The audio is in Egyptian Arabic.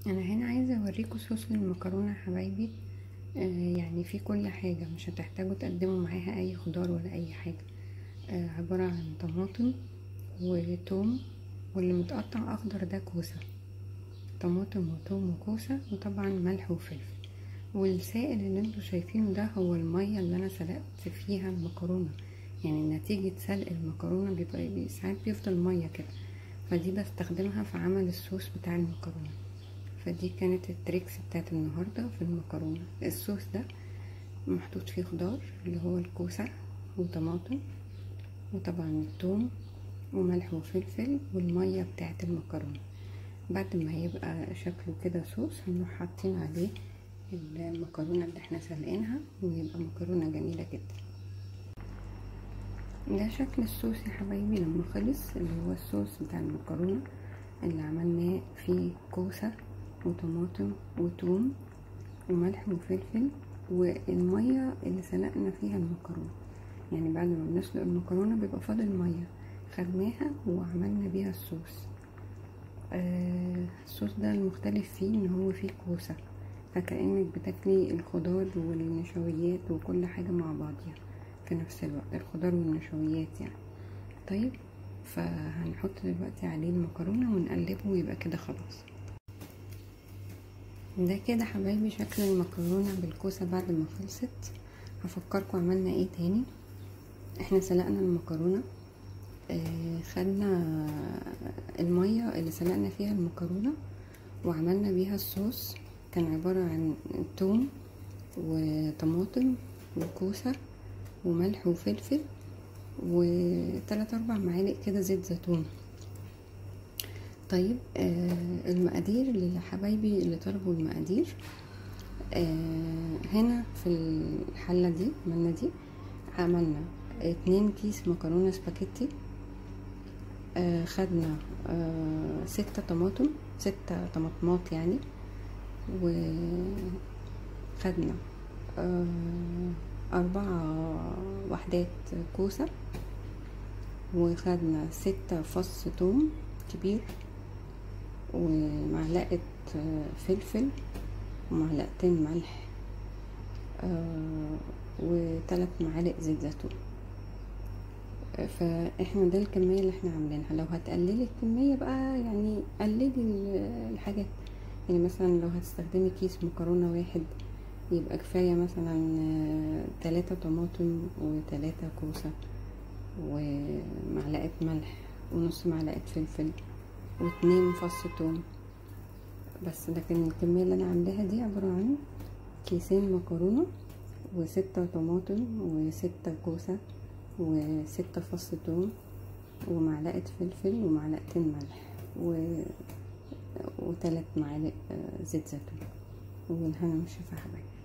انا هنا عايزه اوريكم صوص المكرونه يا حبايبي آه يعني في كل حاجه مش هتحتاجوا تقدموا معاها اي خضار ولا اي حاجه آه عباره عن طماطم وتوم واللي متقطع اخضر ده كوسه طماطم وتوم وكوسه وطبعا ملح وفلفل والسائل اللي انتوا شايفينه ده هو الميه اللي انا سلقت فيها المكرونه يعني نتيجه سلق المكرونه بيبقى ساعات بيفضل ميه كده فدي بستخدمها في عمل الصوص بتاع المكرونه فدي كانت التريكس بتاعت النهاردة في المكرونة الصوص ده محطوط فيه خضار اللي هو الكوسة وطماطم وطبعا الثوم وملح وفلفل والمية بتاعت المكرونة بعد ما يبقى شكله كده صوص هنروح حاطين عليه المكرونة اللي احنا سلقينها ويبقى مكرونة جميلة جدا ده شكل الصوص يا حبايبي لما خلص اللي هو الصوص بتاع المكرونة اللي عملناه فيه كوسة وطماطم وتوم وملح وفلفل والمية اللي سلقنا فيها المكرونة يعني بعد ما بنسلق المكرونة بيبقى فاضل مية خدناها وعملنا بيها الصوص آه الصوص ده المختلف فيه ان هو فيه كوسة فكأنك بتاكلي الخضار والنشويات وكل حاجة مع بعضيها في نفس الوقت الخضار والنشويات يعني طيب فهنحط دلوقتي عليه المكرونة ونقلبه ويبقى كده خلاص ده كده حبايبي شكل المكرونه بالكوسه بعد ما خلصت هفكركم عملنا ايه تاني احنا سلقنا المكرونه آه خدنا الميه اللي سلقنا فيها المكرونه وعملنا بيها الصوص كان عباره عن توم وطماطم وكوسه وملح وفلفل وتلات اربع معالق كده زيت زيتون طيب آه المقادير لحبايبي اللي طلبوا المقادير آه هنا في الحلة دي عملنا دي عملنا اتنين كيس مكرونة سباكيتي آه خدنا آه ستة طماطم ستة طماطمات يعني وخدنا آه أربعة وحدات كوسة وخدنا ستة فص توم كبير ومعلقة فلفل ومعلقتين ملح آه وثلاث معالق زيت زيتون فاحنا ده الكمية اللي احنا عاملينها لو هتقللي الكمية بقى يعني قللي الحاجات يعني مثلا لو هتستخدمي كيس مكرونة واحد يبقى كفاية مثلا تلاتة طماطم وتلاتة كوسة ومعلقة ملح ونص معلقة فلفل واتنين فص توم بس لكن الكمية اللي انا عاملاها دي عبارة عن كيسين مكرونة وستة طماطم وستة كوسة وستة فص توم ومعلقة فلفل ومعلقتين ملح و... وتلات معالق زيت زيتون والهنا والشفا حبايبي